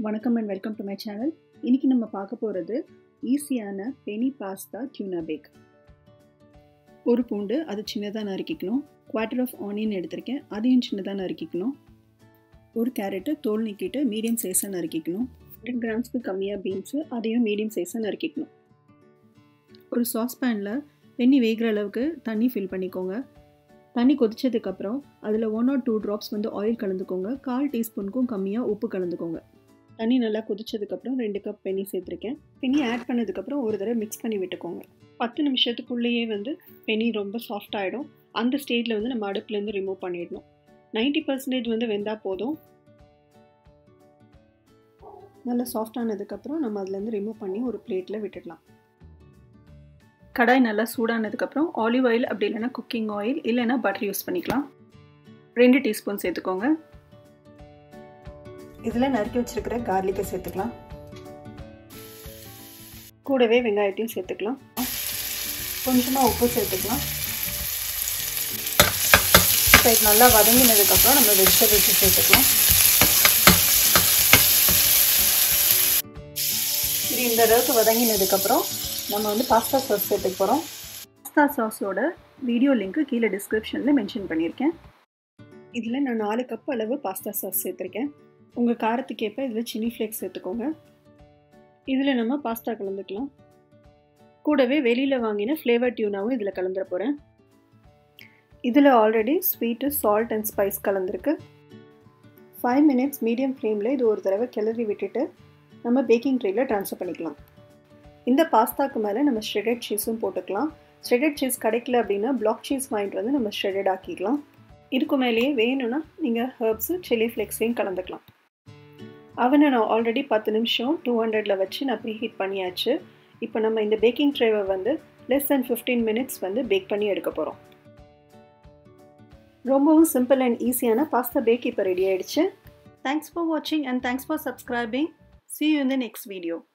வணக்கம் and welcome to my channel இன்றைக்கி நம்ம பார்க்க போகிறது ஈஸியான பெனி பாஸ்தா டியூனா பேக் ஒரு பூண்டு அது சின்னதாக நறுக்கிக்கணும் குவார்ட்டர் ஆஃப் ஆனியன் எடுத்திருக்கேன் அதையும் சின்னதாக நறுக்கிக்கணும் ஒரு கேரட்டு தோல் நீக்கிட்டு மீடியம் சைஸாக நறுக்கிக்கணும் ஹண்ட்ரட் கிராம்ஸ்க்கு கம்மியாக பீன்ஸு அதையும் மீடியம் சைஸாக நறுக்கிக்கணும் ஒரு சாஸ்பேனில் பெண்ணி வேகிற அளவுக்கு தண்ணி ஃபில் பண்ணிக்கோங்க தண்ணி கொதிச்சதுக்கப்புறம் அதில் ஒன் ஆர் டூ ட்ராப்ஸ் வந்து ஆயில் கலந்துக்கோங்க கால் டீஸ்பூனுக்கும் கம்மியாக உப்பு கலந்துக்கோங்க தண்ணி நல்லா கொதிச்சதுக்கப்புறம் ரெண்டு கப் பெனி சேர்த்துருக்கேன் பெனி ஆட் பண்ணதுக்கப்புறம் ஒரு தடவை மிக்ஸ் பண்ணி விட்டுக்கோங்க பத்து நிமிஷத்துக்குள்ளேயே வந்து பெனி ரொம்ப சாஃப்ட் ஆகிடும் அந்த ஸ்டேஜில் வந்து நம்ம அடுப்புலேருந்து ரிமூவ் பண்ணிடணும் நைன்ட்டி பர்சன்டேஜ் வந்து வெந்தால் போதும் நல்லா சாஃப்ட் ஆனதுக்கப்புறம் நம்ம அதுலேருந்து ரிமூவ் பண்ணி ஒரு பிளேட்டில் விட்டுடலாம் கடாய் நல்லா சூடானதுக்கப்புறம் ஆலிவ் ஆயில் அப்படி இல்லைன்னா குக்கிங் ஆயில் இல்லைன்னா பட்டர் யூஸ் பண்ணிக்கலாம் ரெண்டு டீஸ்பூன் சேர்த்துக்கோங்க இதில் நறுக்கி வச்சுருக்கிற கார்லிக்கை சேர்த்துக்கலாம் கூடவே வெங்காயத்தையும் சேர்த்துக்கலாம் கொஞ்சமாக உப்பு சேர்த்துக்கலாம் இப்போ இது நல்லா வதங்கினதுக்கப்புறம் நம்ம வெஜிடபிள்ஸ் சேர்த்துக்கலாம் இது இந்த அளவுக்கு வதங்கினதுக்கப்புறம் நம்ம வந்து பாஸ்தா சாஸ் சேர்த்துக்க போகிறோம் பாஸ்தா சாஸோட வீடியோ லிங்க்கு கீழே டிஸ்கிரிப்ஷனில் மென்ஷன் பண்ணியிருக்கேன் இதில் நான் நாலு கப் அளவு பாஸ்தா சாஸ் சேர்த்துருக்கேன் உங்கள் காரத்துக்கு ஏற்ப இதில் சில்லி ஃப்ளேக்ஸ் சேர்த்துக்கோங்க இதில் நம்ம பாஸ்தா கலந்துக்கலாம் கூடவே வெளியில் வாங்கின ஃப்ளேவர் டியூனாவும் இதில் கலந்துட போகிறேன் இதில் already sweet salt and spice கலந்துருக்கு ஃபைவ் மினிட்ஸ் மீடியம் ஃப்ளேமில் இது ஒரு தடவை கிளறி விட்டுட்டு நம்ம பேக்கிங் ட்ரேயில் ட்ரான்ஸ்ஃபர் பண்ணிக்கலாம் இந்த பாஸ்தாக்கு மேலே நம்ம ஷ்ரெடட் சீஸும் போட்டுக்கலாம் ஷ்ரெடட் சீஸ் கிடைக்கல அப்படின்னா பிளாக் சீஸ் வாங்கிட்டு வந்து நம்ம ஷ்ரெடட் ஆக்கிக்கலாம் இதுக்கு மேலேயே வேணும்னா நீங்கள் ஹர்ப்ஸு சில்லி ஃப்ளெக்ஸையும் கலந்துக்கலாம் அவனை நான் ஆல்ரெடி பத்து நிமிஷம் டூ ஹண்ட்ரடில் வச்சு நான் ப்ரீ ஹீட் பண்ணியாச்சு இப்போ நம்ம இந்த பேக்கிங் ட்ரேவை வந்து லெஸ் தென் ஃபிஃப்டீன் மினிட்ஸ் வந்து பேக் பண்ணி எடுக்க போகிறோம் ரொம்பவும் சிம்பிள் அண்ட் ஈஸியான பாஸ்தா பேக் இப்போ ரெடி ஆகிடுச்சு தேங்க்ஸ் ஃபார் வாட்சிங் and thanks for subscribing see you in the next video